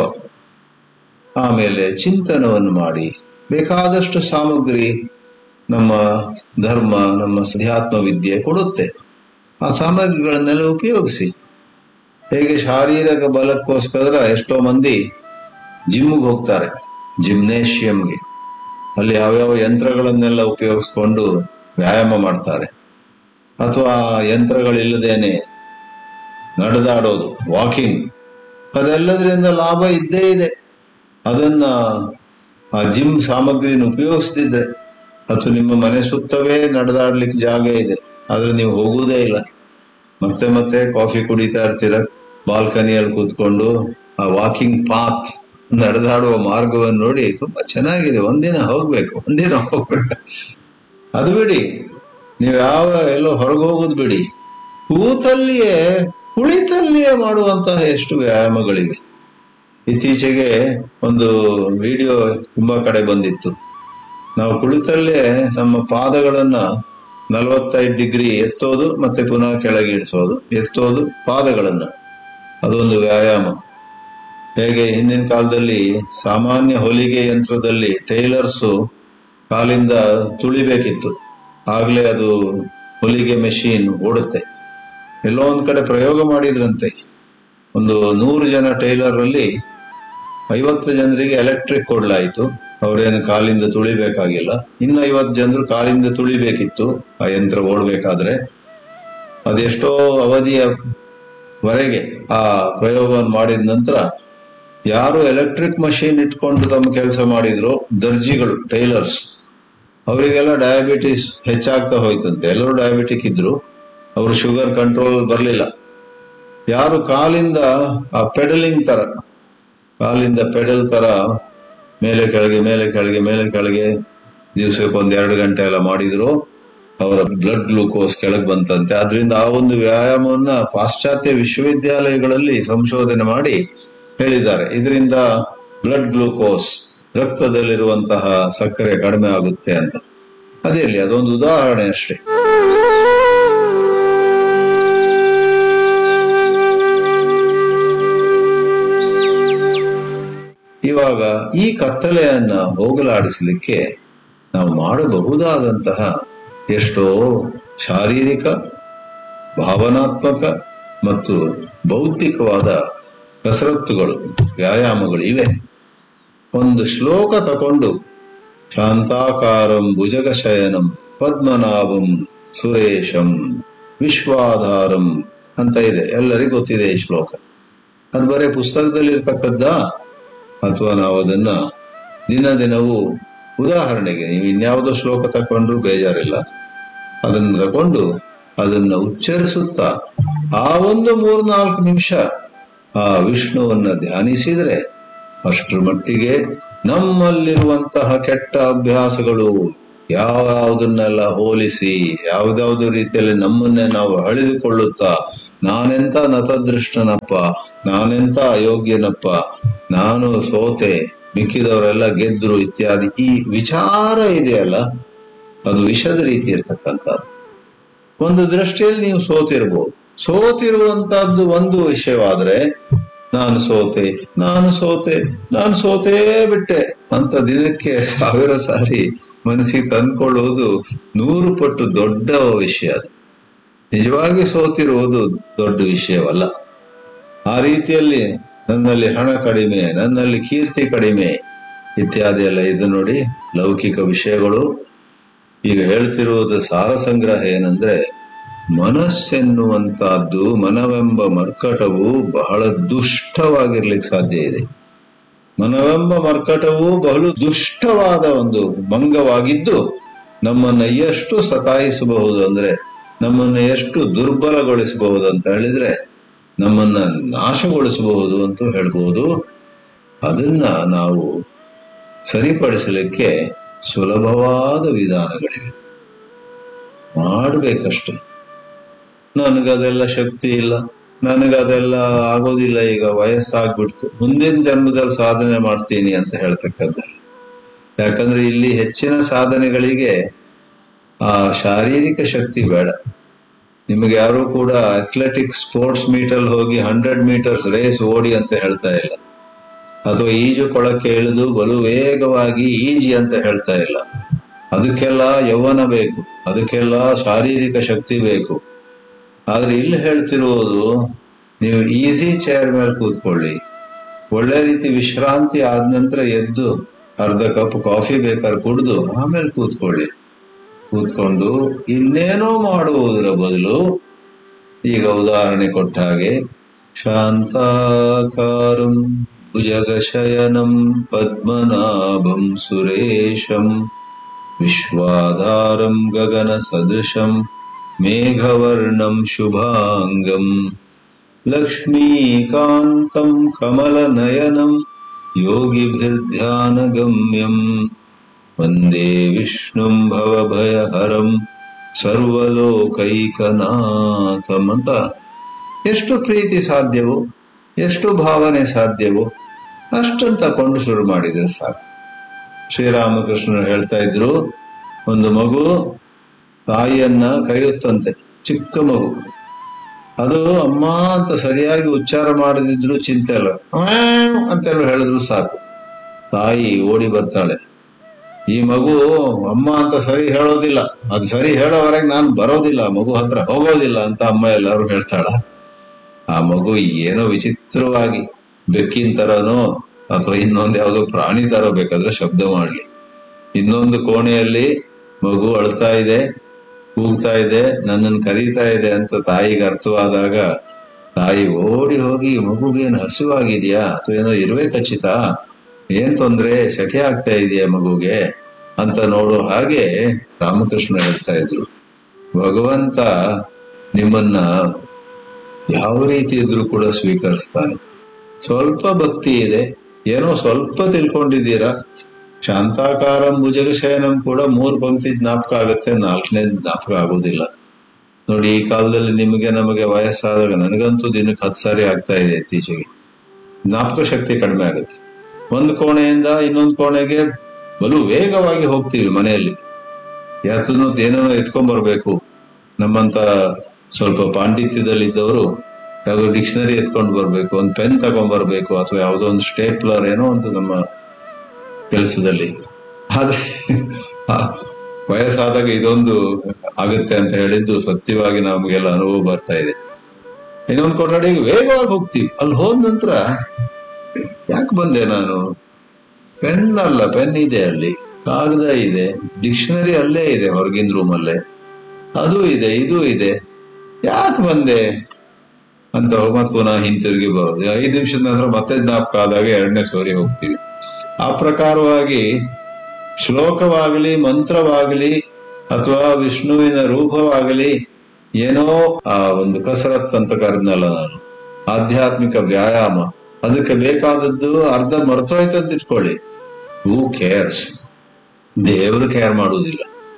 [SPEAKER 1] ಆಮೇಲೆ ಚಿಂತನವನ್ನು ಮಾಡಿ ಬೇಕಾದಷ್ಟು ಸಾಮಗ್ರಿ ನಮ್ಮ ಧರ್ಮ ನಮ್ಮ ಅಧ್ಯಾತ್ಮ ವಿದ್ಯೆ ಕೊಡುತ್ತೆ ಆ ಸಾಮಗ್ರಿಗಳನ್ನೆಲ್ಲ ಉಪಯೋಗಿಸಿ ಹೇಗೆ ಶಾರೀರಿಕ ಬಲಕ್ಕೋಸ್ಕರ ಎಷ್ಟೋ ಮಂದಿ ಜಿಮ್ಗೆ ಹೋಗ್ತಾರೆ ಜಿಮ್ನೇಷಿಯಂಗೆ ಅಲ್ಲಿ ಯಾವ್ಯಾವ ಯಂತ್ರಗಳನ್ನೆಲ್ಲ ಉಪಯೋಗಿಸ್ಕೊಂಡು ವ್ಯಾಯಾಮ ಮಾಡ್ತಾರೆ ಅಥವಾ ಯಂತ್ರಗಳಿಲ್ಲದೇನೆ ನಡೆದಾಡೋದು ವಾಕಿಂಗ್ ಅದೆಲ್ಲದರಿಂದ ಲಾಭ ಇದ್ದೇ ಇದೆ ಅದನ್ನ ಆ ಜಿಮ್ ಸಾಮಗ್ರಿನ ಉಪಯೋಗಿಸ್ತಿದ್ರೆ ಅಥವಾ ನಿಮ್ಮ ಮನೆ ಸುತ್ತವೇ ನಡೆದಾಡ್ಲಿಕ್ಕೆ ಜಾಗ ಇದೆ ಆದ್ರೆ ನೀವು ಹೋಗುವುದೇ ಇಲ್ಲ ಮತ್ತೆ ಮತ್ತೆ ಕಾಫಿ ಕುಡಿತಾ ಇರ್ತೀರ ಬಾಲ್ಕನಿಯಲ್ಲಿ ಕೂತ್ಕೊಂಡು ಆ ವಾಕಿಂಗ್ ಪಾತ್ ನಡೆದಾಡುವ ಮಾರ್ಗವನ್ನು ನೋಡಿ ತುಂಬಾ ಚೆನ್ನಾಗಿದೆ ಒಂದಿನ ಹೋಗ್ಬೇಕು ಒಂದಿನ ಹೋಗ್ಬೇಕು ಅದು ಬಿಡಿ ನೀವು ಯಾವ ಎಲ್ಲೋ ಹೊರಗೆ ಹೋಗೋದು ಬಿಡಿ ಕೂತಲ್ಲಿಯೇ ಕುಳಿತಲ್ಲಿಯೇ ಮಾಡುವಂತಹ ಎಷ್ಟು ವ್ಯಾಯಾಮಗಳಿವೆ ಇತ್ತೀಚೆಗೆ ಒಂದು ವಿಡಿಯೋ ತುಂಬಾ ಕಡೆ ಬಂದಿತ್ತು ನಾವು ಕುಳಿತಲ್ಲೇ ನಮ್ಮ ಪಾದಗಳನ್ನ ನಲವತ್ತೈದು ಡಿಗ್ರಿ ಎತ್ತೋದು ಮತ್ತೆ ಪುನಃ ಕೆಳಗೆ ಇಳಿಸೋದು ಎತ್ತೋದು ಪಾದಗಳನ್ನ ಅದೊಂದು ವ್ಯಾಯಾಮ ಹೇಗೆ ಹಿಂದಿನ ಕಾಲದಲ್ಲಿ ಸಾಮಾನ್ಯ ಹೊಲಿಗೆ ಯಂತ್ರದಲ್ಲಿ ಟೈಲರ್ಸು ಕಾಲಿಂದ ತುಳಿಬೇಕಿತ್ತು ಆಗ್ಲೇ ಅದು ಹೊಲಿಗೆ ಮೆಷಿನ್ ಓಡುತ್ತೆ ಎಲ್ಲೋ ಒಂದ್ ಕಡೆ ಪ್ರಯೋಗ ಮಾಡಿದ್ರಂತೆ ಒಂದು ನೂರು ಜನ ಟೈಲರ್ ಅಲ್ಲಿ ಐವತ್ತು ಜನರಿಗೆ ಎಲೆಕ್ಟ್ರಿಕ್ ಕೊಡ್ಲಾಯ್ತು ಅವ್ರೇನು ಕಾಲಿಂದ ತುಳಿಬೇಕಾಗಿಲ್ಲ ಇನ್ನು ಐವತ್ತು ಜನರು ಕಾಲಿಂದ ತುಳಿಬೇಕಿತ್ತು ಆ ಯಂತ್ರ ಓಡಬೇಕಾದ್ರೆ ಅದೆಷ್ಟೋ ಅವಧಿಯ ವರೆಗೆ ಆ ಪ್ರಯೋಗವನ್ನು ಮಾಡಿದ ನಂತರ ಯಾರು ಎಲೆಕ್ಟ್ರಿಕ್ ಮಷೀನ್ ಇಟ್ಕೊಂಡು ತಮ್ಮ ಕೆಲಸ ಮಾಡಿದ್ರು ದರ್ಜಿಗಳು ಟೈಲರ್ಸ್ ಅವರಿಗೆಲ್ಲ ಡಯಾಬಿಟಿಸ್ ಹೆಚ್ಚಾಗ್ತಾ ಹೋಯ್ತಂತೆ ಎಲ್ಲರೂ ಡಯಾಬಿಟಿಕ್ ಇದ್ರು ಅವರು ಶುಗರ್ ಕಂಟ್ರೋಲ್ ಬರಲಿಲ್ಲ ಯಾರು ಕಾಲಿಂದ ಆ ಪೆಡಲಿಂಗ್ ತರ ಕಾಲಿಂದ ಪೆಡಲ್ ತರ ಮೇಲೆ ಕೆಳಗೆ ಮೇಲೆ ಕೆಳಗೆ ಮೇಲೆ ಕೆಳಗೆ ದಿವಸಕ್ಕೆ ಒಂದ್ ಎರಡು ಗಂಟೆ ಎಲ್ಲ ಮಾಡಿದ್ರು ಅವರ ಬ್ಲಡ್ ಗ್ಲೂಕೋಸ್ ಕೆಳಗೆ ಬಂತಂತೆ ಆದ್ರಿಂದ ಆ ಒಂದು ವ್ಯಾಯಾಮವನ್ನ ಪಾಶ್ಚಾತ್ಯ ವಿಶ್ವವಿದ್ಯಾಲಯಗಳಲ್ಲಿ ಸಂಶೋಧನೆ ಮಾಡಿ ಹೇಳಿದ್ದಾರೆ ಇದರಿಂದ ಬ್ಲಡ್ ಗ್ಲೂಕೋಸ್ ರಕ್ತದಲ್ಲಿರುವಂತಹ ಸಕ್ಕರೆ ಕಡಿಮೆ ಆಗುತ್ತೆ ಅಂತ ಅದೇ ಇಲ್ಲಿ ಅದೊಂದು ಉದಾಹರಣೆ ಅಷ್ಟೇ ಇವಾಗ ಈ ಕತ್ತಲೆಯನ್ನ ಹೋಗಲಾಡಿಸಲಿಕ್ಕೆ ನಾವು ಮಾಡಬಹುದಾದಂತಹ ಎಷ್ಟೋ ಶಾರೀರಿಕ ಭಾವನಾತ್ಮಕ ಮತ್ತು ಬೌದ್ಧಿಕವಾದ ಕಸರತ್ತುಗಳು ವ್ಯಾಯಾಮಗಳು ಇವೆ ಒಂದು ಶ್ಲೋಕ ತಕೊಂಡು ಶಾಂತಾಕಾರಂ ಭುಜಗಶಯನಂ ಪದ್ಮನಾಭಂ ಸುರೇಶಂ ವಿಶ್ವಾಧಾರಂ ಅಂತ ಇದೆ ಎಲ್ಲರಿಗೂ ಗೊತ್ತಿದೆ ಈ ಶ್ಲೋಕ ಅದು ಬರೀ ಪುಸ್ತಕದಲ್ಲಿ ಇರ್ತಕ್ಕದ್ದ ಅಥವಾ ನಾವು ಅದನ್ನ ದಿನ ದಿನವೂ ಉದಾಹರಣೆಗೆ ನೀವು ಇನ್ಯಾವುದೋ ಶ್ಲೋಕ ತಕೊಂಡ್ರು ಬೇಜಾರಿಲ್ಲ ಅದನ್ನ ತಕೊಂಡು ಅದನ್ನ ಉಚ್ಚರಿಸುತ್ತಾ ಆ ಒಂದು ಮೂರ್ನಾಲ್ಕು ನಿಮಿಷ ಆ ವಿಷ್ಣುವನ್ನ ಧ್ಯಾನಿಸಿದ್ರೆ ಅಷ್ಟರ ಮಟ್ಟಿಗೆ ನಮ್ಮಲ್ಲಿರುವಂತಹ ಕೆಟ್ಟ ಅಭ್ಯಾಸಗಳು ಯಾವ ಯಾವುದನ್ನೆಲ್ಲ ಹೋಲಿಸಿ ಯಾವ್ದಾವ್ದು ರೀತಿಯಲ್ಲಿ ನಮ್ಮನ್ನೇ ನಾವು ಅಳಿದುಕೊಳ್ಳುತ್ತಾ ನಾನೆಂತ ನತದೃಷ್ಟನಪ್ಪ ನಾನೆಂತ ಅಯೋಗ್ಯನಪ್ಪ ನಾನು ಸೋತೆ ಮಿಕ್ಕಿದವರೆಲ್ಲ ಗೆದ್ರು ಇತ್ಯಾದಿ ಈ ವಿಚಾರ ಇದೆಯಲ್ಲ ಅದು ವಿಷದ ರೀತಿ ಇರ್ತಕ್ಕಂಥದ್ದು ಒಂದು ದೃಷ್ಟಿಯಲ್ಲಿ ನೀವು ಸೋತಿರ್ಬೋದು ಸೋತಿರುವಂತಹದ್ದು ಒಂದು ವಿಷಯವಾದ್ರೆ ನಾನು ಸೋತೆ ನಾನು ಸೋತೆ ನಾನು ಸೋತೇ ಬಿಟ್ಟೆ ಅಂತ ದಿನಕ್ಕೆ ಸಾವಿರ ಸಾರಿ ಮನಸ್ಸಿಗೆ ತಂದ್ಕೊಳ್ಳುವುದು ನೂರು ಪಟ್ಟು ದೊಡ್ಡ ವಿಷಯ ಅದು ನಿಜವಾಗಿ ಸೋತಿರುವುದು ದೊಡ್ಡ ವಿಷಯವಲ್ಲ ಆ ರೀತಿಯಲ್ಲಿ ನನ್ನಲ್ಲಿ ಹಣ ಕಡಿಮೆ ನನ್ನಲ್ಲಿ ಕೀರ್ತಿ ಕಡಿಮೆ ಇತ್ಯಾದಿ ಎಲ್ಲ ಇದು ನೋಡಿ ಲೌಕಿಕ ವಿಷಯಗಳು ಈಗ ಹೇಳ್ತಿರುವುದು ಸಾರ ಸಂಗ್ರಹ ಏನಂದ್ರೆ ಮನಸ್ಸೆನ್ನುವಂತಹದ್ದು ಮನವೆಂಬ ಮರ್ಕಟವು ಬಹಳ ದುಷ್ಟವಾಗಿರ್ಲಿಕ್ಕೆ ಸಾಧ್ಯ ಇದೆ ಮನವೆಂಬ ಮರ್ಕಟವು ಬಹಳ ದುಷ್ಟವಾದ ಒಂದು ಭಂಗವಾಗಿದ್ದು ನಮ್ಮನ್ನ ಎಷ್ಟು ಸತಾಯಿಸಬಹುದು ಅಂದ್ರೆ ನಮ್ಮನ್ನ ಎಷ್ಟು ದುರ್ಬಲಗೊಳಿಸಬಹುದು ಅಂತ ಹೇಳಿದ್ರೆ ನಮ್ಮನ್ನ ನಾಶಗೊಳಿಸಬಹುದು ಅಂತ ಹೇಳ್ಬೋದು ಅದನ್ನ ನಾವು ಸರಿಪಡಿಸಲಿಕ್ಕೆ ಸುಲಭವಾದ ವಿಧಾನಗಳಿವೆ ಮಾಡ್ಬೇಕಷ್ಟೆ ನನಗದೆಲ್ಲ ಶಕ್ತಿ ಇಲ್ಲ ನನಗದೆಲ್ಲ ಆಗೋದಿಲ್ಲ ಈಗ ವಯಸ್ಸಾಗ್ಬಿಡ್ತು ಮುಂದಿನ ಜನ್ಮದಲ್ಲಿ ಸಾಧನೆ ಮಾಡ್ತೀನಿ ಅಂತ ಹೇಳ್ತಕ್ಕದ್ದು ಯಾಕಂದ್ರೆ ಇಲ್ಲಿ ಹೆಚ್ಚಿನ ಸಾಧನೆಗಳಿಗೆ ಆ ಶಾರೀರಿಕ ಶಕ್ತಿ ಬೇಡ ನಿಮಗೆ ಯಾರು ಕೂಡ ಅಥ್ಲೆಟಿಕ್ ಸ್ಪೋರ್ಟ್ಸ್ ಮೀಟ್ ಅಲ್ಲಿ ಹೋಗಿ ಹಂಡ್ರೆಡ್ ಮೀಟರ್ಸ್ ರೇಸ್ ಓಡಿ ಅಂತ ಹೇಳ್ತಾ ಇಲ್ಲ ಅಥವಾ ಈಜು ಕೊಳಕ್ಕೆ ಇಳಿದು ಬಲು ವೇಗವಾಗಿ ಈಜಿ ಅಂತ ಹೇಳ್ತಾ ಇಲ್ಲ ಅದಕ್ಕೆಲ್ಲ ಯೌವನ ಬೇಕು ಅದಕ್ಕೆಲ್ಲ ಶಾರೀರಿಕ ಶಕ್ತಿ ಬೇಕು ಆದ್ರೆ ಇಲ್ಲಿ ಹೇಳ್ತಿರುವುದು ನೀವು ಈಸಿ ಚೇರ್ ಮೇಲೆ ಕೂತ್ಕೊಳ್ಳಿ ಒಳ್ಳೆ ರೀತಿ ವಿಶ್ರಾಂತಿ ಆದ ನಂತರ ಎದ್ದು ಅರ್ಧ ಕಪ್ ಕಾಫಿ ಬೇಕಾದ್ರೆ ಕುಡಿದು ಆಮೇಲೆ ಕೂತ್ಕೊಳ್ಳಿ ಕೂತ್ಕೊಂಡು ಇನ್ನೇನೋ ಮಾಡುವುದರ ಬದಲು ಈಗ ಉದಾಹರಣೆ ಕೊಟ್ಟ ಹಾಗೆ ಶಾಂತಾಕಾರಂ ಭುಜಗಶಯನಂ ಪದ್ಮನಾಭಂ ಸುರೇಶಂ ವಿಶ್ವಾಧಾರಂ ಗಗನ ಸದೃಶಂ ಮೇಘವರ್ಣಂ ಶುಭಾಂಗಂ ಲಕ್ಷ್ಮೀಕಾಂತಂ ಕಮಲನಯನಂ ಯೋಗಿಭಿರ್ಧ್ಯಾನಗಮ್ಯಂ ವಂದೇ ವಿಷ್ಣುಂ ಭವಭಯಹರಂ ಸರ್ವಲೋಕೈಕನಾಥಂ ಅಂತ ಎಷ್ಟು ಪ್ರೀತಿ ಸಾಧ್ಯವೋ ಎಷ್ಟು ಭಾವನೆ ಸಾಧ್ಯವೋ ಅಷ್ಟನ್ನು ತಕೊಂಡು ಶುರು ಮಾಡಿದ್ರೆ ಸಾಕು ಶ್ರೀರಾಮಕೃಷ್ಣರು ಹೇಳ್ತಾ ಇದ್ರು ಒಂದು ಮಗು ತಾಯಿಯನ್ನ ಕರೆಯುತ್ತಂತೆ ಚಿಕ್ಕ ಮಗು ಅದು ಅಮ್ಮ ಅಂತ ಸರಿಯಾಗಿ ಉಚ್ಚಾರ ಮಾಡದಿದ್ರು ಚಿಂತೆ ಅಲ್ಲ ಅಂತೆಲ್ಲ ಹೇಳಿದ್ರು ಸಾಕು ತಾಯಿ ಓಡಿ ಬರ್ತಾಳೆ ಈ ಮಗು ಅಮ್ಮ ಅಂತ ಸರಿ ಹೇಳೋದಿಲ್ಲ ಅದು ಸರಿ ಹೇಳೋವರೆಗೆ ನಾನು ಬರೋದಿಲ್ಲ ಮಗು ಹತ್ರ ಹೋಗೋದಿಲ್ಲ ಅಂತ ಅಮ್ಮ ಎಲ್ಲರೂ ಹೇಳ್ತಾಳ ಆ ಮಗು ಏನೋ ವಿಚಿತ್ರವಾಗಿ ಬೆಕ್ಕಿನ ತರನೋ ಅಥವಾ ಇನ್ನೊಂದು ಯಾವುದೋ ಪ್ರಾಣಿ ತರ ಬೇಕಾದ್ರೆ ಶಬ್ದ ಮಾಡ್ಲಿ ಇನ್ನೊಂದು ಕೋಣೆಯಲ್ಲಿ ಮಗು ಅಳ್ತಾ ಇದೆ ಕೂಗ್ತಾ ಇದೆ ನನ್ನನ್ನು ಕರೀತಾ ಇದೆ ಅಂತ ತಾಯಿಗೆ ಅರ್ಥವಾದಾಗ ತಾಯಿ ಓಡಿ ಹೋಗಿ ಮಗುಗೇನು ಹಸಿವಾಗಿದೆಯಾ ಅಥವಾ ಏನೋ ಇರುವೆ ಖಚಿತ ಏನ್ ತೊಂದ್ರೆ ಸೆಕೆ ಆಗ್ತಾ ಇದೆಯಾ ಮಗುಗೆ ಅಂತ ನೋಡೋ ಹಾಗೆ ರಾಮಕೃಷ್ಣ ಹೇಳ್ತಾ ಇದ್ರು ಭಗವಂತ ನಿಮ್ಮನ್ನ ಯಾವ ರೀತಿ ಇದ್ರೂ ಕೂಡ ಸ್ವೀಕರಿಸ್ತಾನೆ ಸ್ವಲ್ಪ ಭಕ್ತಿ ಇದೆ ಏನೋ ಸ್ವಲ್ಪ ತಿಳ್ಕೊಂಡಿದ್ದೀರಾ ಶಾಂತಾಕಾರಂ ಭುಜಗಶಯನಂ ಕೂಡ ಮೂರ್ ಪಂಕ್ತಿ ಜ್ಞಾಪಕ ಆಗುತ್ತೆ ನಾಲ್ಕನೇ ಜ್ಞಾಪಕ ಆಗೋದಿಲ್ಲ ನೋಡಿ ಈ ಕಾಲದಲ್ಲಿ ನಿಮಗೆ ನಮಗೆ ವಯಸ್ಸಾದಾಗ ನನಗಂತೂ ದಿನಕ್ಕೆ ಹತ್ತು ಸಾರಿ ಆಗ್ತಾ ಇದೆ ಇತ್ತೀಚೆಗೆ ಜ್ಞಾಪಕ ಶಕ್ತಿ ಕಡಿಮೆ ಆಗುತ್ತೆ ಒಂದು ಕೋಣೆಯಿಂದ ಇನ್ನೊಂದು ಕೋಣೆಗೆ ಬಲು ವೇಗವಾಗಿ ಹೋಗ್ತೀವಿ ಮನೆಯಲ್ಲಿ ಯಾತನೂ ಏನೇನೋ ಎತ್ಕೊಂಡ್ ಬರ್ಬೇಕು ನಮ್ಮಂತ ಸ್ವಲ್ಪ ಪಾಂಡಿತ್ಯದಲ್ಲಿದ್ದವರು ಯಾವುದೋ ಡಿಕ್ಷನರಿ ಎತ್ಕೊಂಡು ಬರ್ಬೇಕು ಒಂದು ಪೆನ್ ತಗೊಂಡ್ ಬರ್ಬೇಕು ಅಥವಾ ಯಾವುದೋ ಒಂದು ಸ್ಟೇಪ್ಲರ್ ಏನೋ ಒಂದು ನಮ್ಮ ಕೆಲಸದಲ್ಲಿ ಆದ್ರೆ ಆ ವಯಸ್ಸಾದಾಗ ಇದೊಂದು ಆಗುತ್ತೆ ಅಂತ ಹೇಳಿದ್ದು ಸತ್ಯವಾಗಿ ನಮಗೆಲ್ಲ ಅನುಭವ ಬರ್ತಾ ಇದೆ ಇನ್ನೊಂದು ಕೊಠಡಿಗೆ ವೇಗವಾಗಿ ಹೋಗ್ತೀವಿ ಅಲ್ಲಿ ಹೋದ ನಂತರ ಯಾಕೆ ಬಂದೆ ನಾನು ಪೆನ್ ಅಲ್ಲ ಪೆನ್ ಇದೆ ಅಲ್ಲಿ ಕಾಗದ ಇದೆ ಡಿಕ್ಷನರಿ ಅಲ್ಲೇ ಇದೆ ಹೊರಗಿನ ರೂಮ್ ಅಲ್ಲೇ ಅದು ಇದೆ ಇದು ಇದೆ ಯಾಕೆ ಬಂದೆ ಅಂತ ಮತ್ ಪುನಃ ಹಿಂತಿರುಗಿ ಬರೋದು ಐದು ನಿಮಿಷದ ನಂತರ ಮತ್ತೆ ಜ್ಞಾಪಕ ಆದಾಗ ಎರಡನೇ ಸೋರಿ ಹೋಗ್ತೀವಿ ಆ ಪ್ರಕಾರವಾಗಿ ಶ್ಲೋಕವಾಗಲಿ ಮಂತ್ರವಾಗಲಿ ಅಥವಾ ವಿಷ್ಣುವಿನ ರೂಪವಾಗಲಿ ಏನೋ ಆ ಒಂದು ಕಸರತ್ ಅಂತ ಕರೆದ್ನಲ್ಲ ನಾನು ಆಧ್ಯಾತ್ಮಿಕ ವ್ಯಾಯಾಮ ಅದಕ್ಕೆ ಬೇಕಾದದ್ದು ಅರ್ಧ ಮರ್ತೋಯ್ತು ಅಂತ ಇಟ್ಕೊಳ್ಳಿ ಹೂ ಕೇರ್ಸ್ ದೇವರು ಕೇರ್ ಮಾಡುವುದಿಲ್ಲ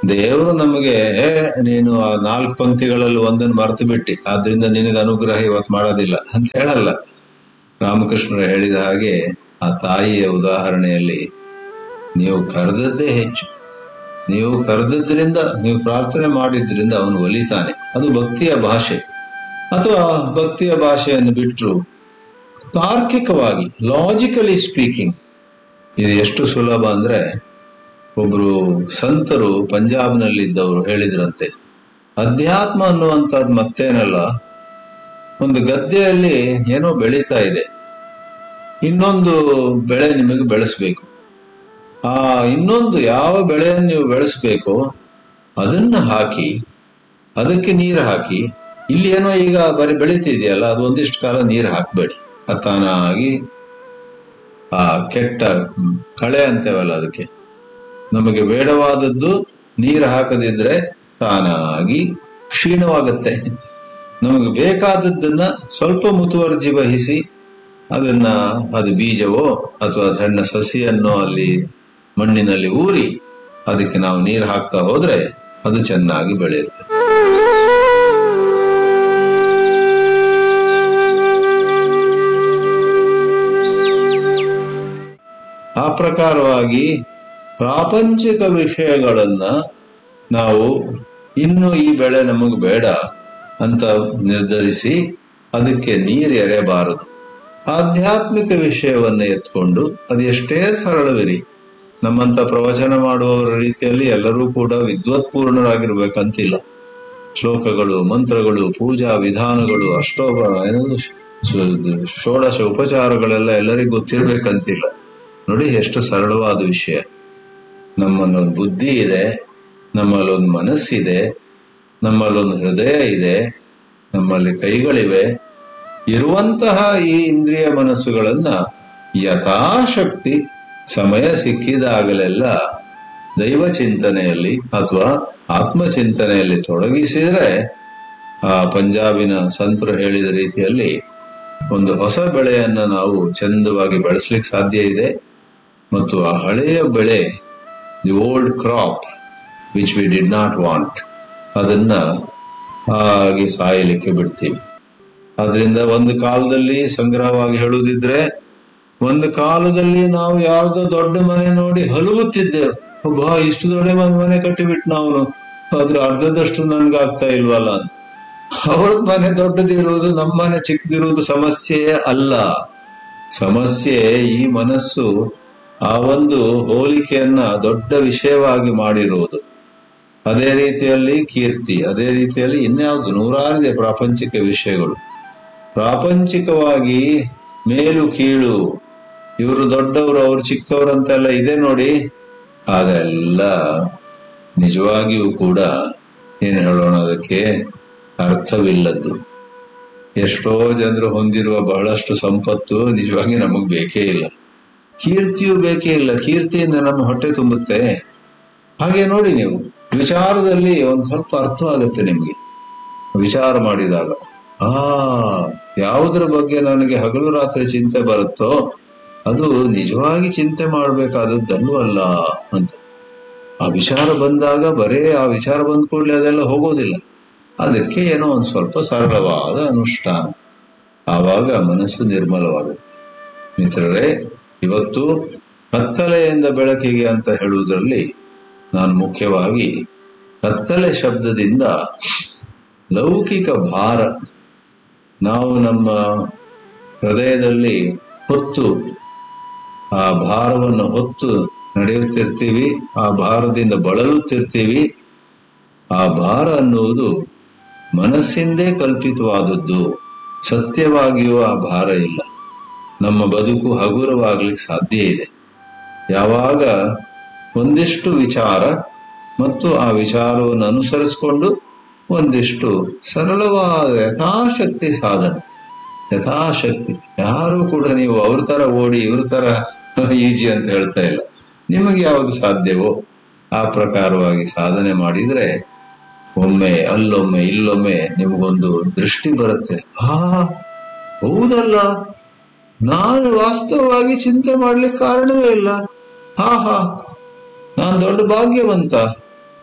[SPEAKER 1] ದೇವರು ನಮಗೆ "ಏ, ನೀನು ಆ ನಾಲ್ಕು ಪಂಕ್ತಿಗಳಲ್ಲಿ ಒಂದನ್ನು ಮರೆತು ಬಿಟ್ಟಿ ಆದ್ರಿಂದ ನಿನಗೆ ಅನುಗ್ರಹ ಇವತ್ತು ಮಾಡೋದಿಲ್ಲ ಅಂತ ಹೇಳಲ್ಲ ರಾಮಕೃಷ್ಣರು ಹೇಳಿದ ಹಾಗೆ ಆ ತಾಯಿಯ ಉದಾಹರಣೆಯಲ್ಲಿ ನೀವು ಕರೆದದ್ದೇ ಹೆಚ್ಚು ನೀವು ಕರೆದದ್ರಿಂದ ನೀವು ಪ್ರಾರ್ಥನೆ ಮಾಡಿದ್ರಿಂದ ಅವನು ಒಲಿತಾನೆ ಅದು ಭಕ್ತಿಯ ಭಾಷೆ ಅಥವಾ ಭಕ್ತಿಯ ಭಾಷೆಯನ್ನು ಬಿಟ್ಟರು ತಾರ್ಕಿಕವಾಗಿ ಲಾಜಿಕಲಿ ಸ್ಪೀಕಿಂಗ್ ಇದು ಎಷ್ಟು ಸುಲಭ ಅಂದ್ರೆ ಒಬ್ರು ಸಂತರು ಪಂಜಾಬ್ನಲ್ಲಿದ್ದವರು ಹೇಳಿದ್ರಂತೆ ಅಧ್ಯಾತ್ಮ ಅನ್ನುವಂಥದ್ದು ಮತ್ತೇನಲ್ಲ ಒಂದು ಗದ್ದೆಯಲ್ಲಿ ಏನೋ ಬೆಳೀತಾ ಇದೆ ಇನ್ನೊಂದು ಬೆಳೆ ನಿಮಗೆ ಬೆಳೆಸ್ಬೇಕು ಆ ಇನ್ನೊಂದು ಯಾವ ಬೆಳೆಯನ್ನು ನೀವು ಬೆಳೆಸ್ಬೇಕು ಅದನ್ನ ಹಾಕಿ ಅದಕ್ಕೆ ನೀರು ಹಾಕಿ ಇಲ್ಲಿ ಏನೋ ಈಗ ಬರೀ ಬೆಳೀತಿದೆಯಲ್ಲ ಅದು ಒಂದಿಷ್ಟು ಕಾಲ ನೀರು ಹಾಕ್ಬೇಡಿ ಅದು ತಾನಾಗಿ ಆ ಕೆಟ್ಟ ಕಳೆ ಅಂತೇವಲ್ಲ ಅದಕ್ಕೆ ನಮಗೆ ಬೇಡವಾದದ್ದು ನೀರು ಹಾಕದಿದ್ರೆ ತಾನಾಗಿ ಕ್ಷೀಣವಾಗುತ್ತೆ ನಮಗೆ ಬೇಕಾದದ್ದನ್ನ ಸ್ವಲ್ಪ ಮುತುವರ್ಜಿ ವಹಿಸಿ ಅದನ್ನ ಅದು ಬೀಜವೋ ಅಥವಾ ಸಣ್ಣ ಸಸಿಯನ್ನು ಅಲ್ಲಿ ಮಣ್ಣಿನಲ್ಲಿ ಊರಿ ಅದಕ್ಕೆ ನಾವು ನೀರು ಹಾಕ್ತಾ ಹೋದ್ರೆ ಅದು ಚೆನ್ನಾಗಿ ಬೆಳೆಯುತ್ತೆ ಆ ಪ್ರಕಾರವಾಗಿ ಪ್ರಾಪಂಚಿಕ ವಿಷಯಗಳನ್ನ ನಾವು ಇನ್ನು ಈ ಬೆಳೆ ನಮಗೆ ಬೇಡ ಅಂತ ನಿರ್ಧರಿಸಿ ಅದಕ್ಕೆ ನೀರು ಎರೆಬಾರದು ಆಧ್ಯಾತ್ಮಿಕ ವಿಷಯವನ್ನ ಎತ್ಕೊಂಡು ಅದು ಎಷ್ಟೇ ಸರಳವಿರಿ ನಮ್ಮಂತ ಪ್ರವಚನ ಮಾಡುವವರ ರೀತಿಯಲ್ಲಿ ಎಲ್ಲರೂ ಕೂಡ ವಿದ್ವತ್ಪೂರ್ಣರಾಗಿರ್ಬೇಕಂತಿಲ್ಲ ಶ್ಲೋಕಗಳು ಮಂತ್ರಗಳು ಪೂಜಾ ವಿಧಾನಗಳು ಅಷ್ಟೋಪ ಏನದು ಶ್- ಷೋಡಶ ಉಪಚಾರಗಳೆಲ್ಲ ಎಲ್ಲರಿಗೂ ಗೊತ್ತಿರ್ಬೇಕಂತಿಲ್ಲ ನೋಡಿ ಎಷ್ಟು ಸರಳವಾದ ವಿಷಯ ನಮ್ಮಲ್ಲೊಂದು ಬುದ್ಧಿ ಇದೆ ನಮ್ಮಲ್ಲೊಂದು ಮನಸ್ಸಿದೆ ನಮ್ಮಲ್ಲೊಂದು ಹೃದಯ ಇದೆ ನಮ್ಮಲ್ಲಿ ಕೈಗಳಿವೆ ಇರುವಂತಹ ಈ ಇಂದ್ರಿಯ ಮನಸ್ಸುಗಳನ್ನ ಯಥಾಶಕ್ತಿ ಸಮಯ ಸಿಕ್ಕಿದಾಗಲೆಲ್ಲ ದೈವ ಚಿಂತನೆಯಲ್ಲಿ ಅಥವಾ ಆತ್ಮಚಿಂತನೆಯಲ್ಲಿ ತೊಡಗಿಸಿದ್ರೆ ಆ ಪಂಜಾಬಿನ ಸಂತರು ಹೇಳಿದ ರೀತಿಯಲ್ಲಿ ಒಂದು ಹೊಸ ಬೆಳೆಯನ್ನ ನಾವು ಚಂದವಾಗಿ ಬೆಳೆಸ್ಲಿಕ್ಕೆ ಸಾಧ್ಯ ಇದೆ ಮತ್ತು ಆ ಹಳೆಯ ಬೆಳೆ the old crop which we did not want ಅದನ್ನ ಹಾಗೆ ಸಾಯಲಿಕ್ಕೆ ಬಿಡ್ತೀವಿ ಅದರಿಂದ ಒಂದು ಕಾಲದಲ್ಲಿ ಸಂಗ್ರಹವಾಗಿ ಹೇಳುವುದಿದ್ರೆ ಒಂದು ಕಾಲದಲ್ಲಿ ನಾವು ಯಾರ್ದೋ ದೊಡ್ಡ ಮನೆ ನೋಡಿ ಹಲುಗುತ್ತಿದ್ದೆವು ಒಬ್ಬ ಇಷ್ಟು ದೊಡ್ಡ ಮನೆ ಮನೆ ಕಟ್ಟಿಬಿಟ್ಟು ನಾವು ಅದ್ರ ಅರ್ಧದಷ್ಟು ನನ್ಗೆ ಆಗ್ತಾ ಇಲ್ವಲ್ಲ ಅಂತ ಅವ್ರದ್ ಮನೆ ದೊಡ್ಡದಿರುವುದು ನಮ್ಮ ಮನೆ ಚಿಕ್ಕದಿರುವುದು ಸಮಸ್ಯೆಯೇ ಅಲ್ಲ ಸಮಸ್ಯೆ ಈ ಮನಸ್ಸು ಆ ಒಂದು ಹೋಲಿಕೆಯನ್ನ ದೊಡ್ಡ ವಿಷಯವಾಗಿ ಮಾಡಿರುವುದು ಅದೇ ರೀತಿಯಲ್ಲಿ ಕೀರ್ತಿ ಅದೇ ರೀತಿಯಲ್ಲಿ ಇನ್ಯಾವುದು ನೂರಾರಿದೆ ಪ್ರಾಪಂಚಿಕ ವಿಷಯಗಳು ಪ್ರಾಪಂಚಿಕವಾಗಿ ಮೇಲು ಕೀಳು ಇವರು ದೊಡ್ಡವರು ಅವ್ರು ಚಿಕ್ಕವರು ಅಂತೆಲ್ಲ ಇದೆ ನೋಡಿ ಅದೆಲ್ಲ ನಿಜವಾಗಿಯೂ ಕೂಡ ಏನು ಹೇಳೋಣ ಅದಕ್ಕೆ ಅರ್ಥವಿಲ್ಲದ್ದು ಎಷ್ಟೋ ಜನರು ಹೊಂದಿರುವ ಬಹಳಷ್ಟು ಸಂಪತ್ತು ನಿಜವಾಗಿ ನಮಗ್ ಬೇಕೇ ಇಲ್ಲ ಕೀರ್ತಿಯೂ ಬೇಕೇ ಇಲ್ಲ ಕೀರ್ತಿಯಿಂದ ನಮ್ಮ ಹೊಟ್ಟೆ ತುಂಬುತ್ತೆ ಹಾಗೆ ನೋಡಿ ನೀವು ವಿಚಾರದಲ್ಲಿ ಒಂದ್ ಸ್ವಲ್ಪ ಅರ್ಥವಾಗುತ್ತೆ ನಿಮ್ಗೆ ವಿಚಾರ ಮಾಡಿದಾಗ ಆ ಯಾವುದರ ಬಗ್ಗೆ ನನಗೆ ಹಗಲು ರಾತ್ರಿ ಚಿಂತೆ ಬರುತ್ತೋ ಅದು ನಿಜವಾಗಿ ಚಿಂತೆ ಮಾಡಬೇಕಾದದ್ದಲ್ಲೂ ಅಲ್ಲ ಅಂತ ಆ ವಿಚಾರ ಬಂದಾಗ ಬರೇ ಆ ವಿಚಾರ ಬಂದ ಕೂಡಲೇ ಅದೆಲ್ಲ ಹೋಗೋದಿಲ್ಲ ಅದಕ್ಕೆ ಏನೋ ಒಂದ್ ಸ್ವಲ್ಪ ಸರಳವಾದ ಅನುಷ್ಠಾನ ಆವಾಗ ಮನಸ್ಸು ನಿರ್ಮಲವಾಗುತ್ತೆ ಮಿತ್ರರೇ ಇವತ್ತು ಕತ್ತಲೆಯಿಂದ ಬೆಳಕಿಗೆ ಅಂತ ಹೇಳುವುದರಲ್ಲಿ ನಾನು ಮುಖ್ಯವಾಗಿ ಕತ್ತಲೆ ಶಬ್ದದಿಂದ ಲೌಕಿಕ ಭಾರ ನಾವು ನಮ್ಮ ಹೃದಯದಲ್ಲಿ ಹೊತ್ತು ಆ ಭಾರವನ್ನು ಹೊತ್ತು ನಡೆಯುತ್ತಿರ್ತೀವಿ ಆ ಭಾರದಿಂದ ಬಳಲುತ್ತಿರ್ತೀವಿ ಆ ಭಾರ ಅನ್ನುವುದು ಮನಸ್ಸಿಂದೇ ಕಲ್ಪಿತವಾದದ್ದು ಸತ್ಯವಾಗಿಯೂ ಆ ಭಾರ ಇಲ್ಲ ನಮ್ಮ ಬದುಕು ಹಗುರವಾಗ್ಲಿಕ್ಕೆ ಸಾಧ್ಯ ಇದೆ ಯಾವಾಗ ಒಂದಿಷ್ಟು ವಿಚಾರ ಮತ್ತು ಆ ವಿಚಾರವನ್ನು ಅನುಸರಿಸಿಕೊಂಡು ಒಂದಿಷ್ಟು ಸರಳವಾದ ಯಥಾಶಕ್ತಿ ಸಾಧನೆ ಯಥಾಶಕ್ತಿ ಯಾರು ಕೂಡ ನೀವು ಅವ್ರ ತರ ಓಡಿ ಇವ್ರ ತರ ಈಜಿ ಅಂತ ಹೇಳ್ತಾ ಇಲ್ಲ ನಿಮಗೆ ಯಾವುದು ಸಾಧ್ಯವೋ ಆ ಪ್ರಕಾರವಾಗಿ ಸಾಧನೆ ಮಾಡಿದ್ರೆ ಒಮ್ಮೆ ಅಲ್ಲೊಮ್ಮೆ ಇಲ್ಲೊಮ್ಮೆ ನಿಮಗೊಂದು ದೃಷ್ಟಿ ಬರುತ್ತೆ ಹಾ ಹೌದಲ್ಲ ನಾನು ವಾಸ್ತವವಾಗಿ ಚಿಂತೆ ಮಾಡ್ಲಿಕ್ಕೆ ಕಾರಣವೇ ಇಲ್ಲ ಹಾ ಹಾ ನಾನ್ ದೊಡ್ಡ ಭಾಗ್ಯವಂತ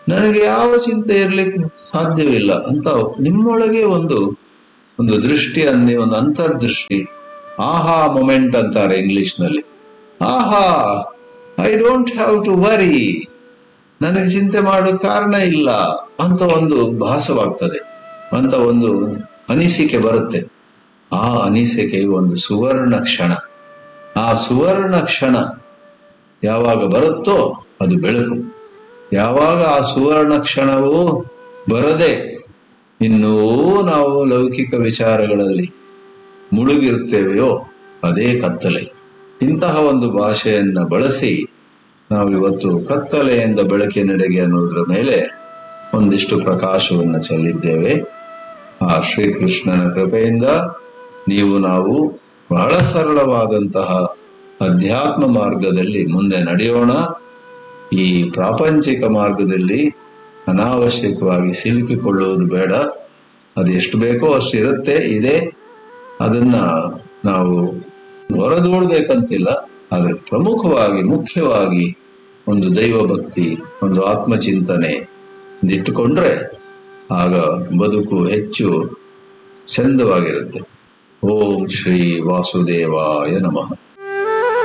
[SPEAKER 1] ನನಗೆ ಯಾವ ಚಿಂತೆ ಇರ್ಲಿಕ್ಕೆ ಸಾಧ್ಯವಿಲ್ಲ ಅಂತ ನಿಮ್ಮೊಳಗೆ ಒಂದು ಒಂದು ದೃಷ್ಟಿ ಅನ್ನಿ ಒಂದು ಅಂತರ್ದೃಷ್ಟಿ ಆಹಾ ಮೊಮೆಂಟ್ ಅಂತಾರೆ ಇಂಗ್ಲಿಷ್ ನಲ್ಲಿ ಆಹಾ I don't have to worry ನನಗೆ ಚಿಂತೆ ಮಾಡೋ ಕಾರಣ ಇಲ್ಲ ಅಂತ ಒಂದು ಭಾಸವಾಗ್ತದೆ ಅಂತ ಒಂದು ಅನಿಸಿಕೆ ಬರುತ್ತೆ ಆ ಅನಿಸಿಕೆ ಒಂದು ಸುವರ್ಣ ಕ್ಷಣ ಆ ಸುವರ್ಣ ಕ್ಷಣ ಯಾವಾಗ ಬರುತ್ತೋ ಅದು ಬೆಳಕು ಯಾವಾಗ ಆ ಸುವರ್ಣ ಕ್ಷಣವು ಬರದೆ ಇನ್ನೂ ನಾವು ಲೌಕಿಕ ವಿಚಾರಗಳಲ್ಲಿ ಮುಳುಗಿರುತ್ತೇವೆಯೋ ಅದೇ ಕತ್ತಲೆ ಇಂತಹ ಒಂದು ಭಾಷೆಯನ್ನ ಬಳಸಿ ನಾವಿವತ್ತು ಕತ್ತಲೆಯಿಂದ ಬೆಳಕಿನೆಡೆಗೆ ಅನ್ನೋದ್ರ ಮೇಲೆ ಒಂದಿಷ್ಟು ಪ್ರಕಾಶವನ್ನು ಚೆಲ್ಲಿದ್ದೇವೆ ಆ ಶ್ರೀಕೃಷ್ಣನ ಕೃಪೆಯಿಂದ ನೀವು ನಾವು ಬಹಳ ಸರಳವಾದಂತಹ ಅಧ್ಯಾತ್ಮ ಮಾರ್ಗದಲ್ಲಿ ಮುಂದೆ ನಡೆಯೋಣ ಈ ಪ್ರಾಪಂಚಿಕ ಮಾರ್ಗದಲ್ಲಿ ಅನಾವಶ್ಯಕವಾಗಿ ಸಿಲುಕಿಕೊಳ್ಳುವುದು ಬೇಡ ಅದು ಎಷ್ಟು ಬೇಕೋ ಅಷ್ಟು ಇರುತ್ತೆ ಇದೆ ಅದನ್ನ ನಾವು ಹೊರದೂಡ್ಬೇಕಂತಿಲ್ಲ ಆದರೆ ಪ್ರಮುಖವಾಗಿ ಮುಖ್ಯವಾಗಿ ಒಂದು ದೈವ ಭಕ್ತಿ ಒಂದು ಆತ್ಮಚಿಂತನೆ ಇಟ್ಟುಕೊಂಡ್ರೆ ಆಗ ಬದುಕು ಹೆಚ್ಚು ಚಂದವಾಗಿರುತ್ತೆ ಓಂ ಶ್ರೀ ವಾಸುದೇವಾಯ ನಮಃ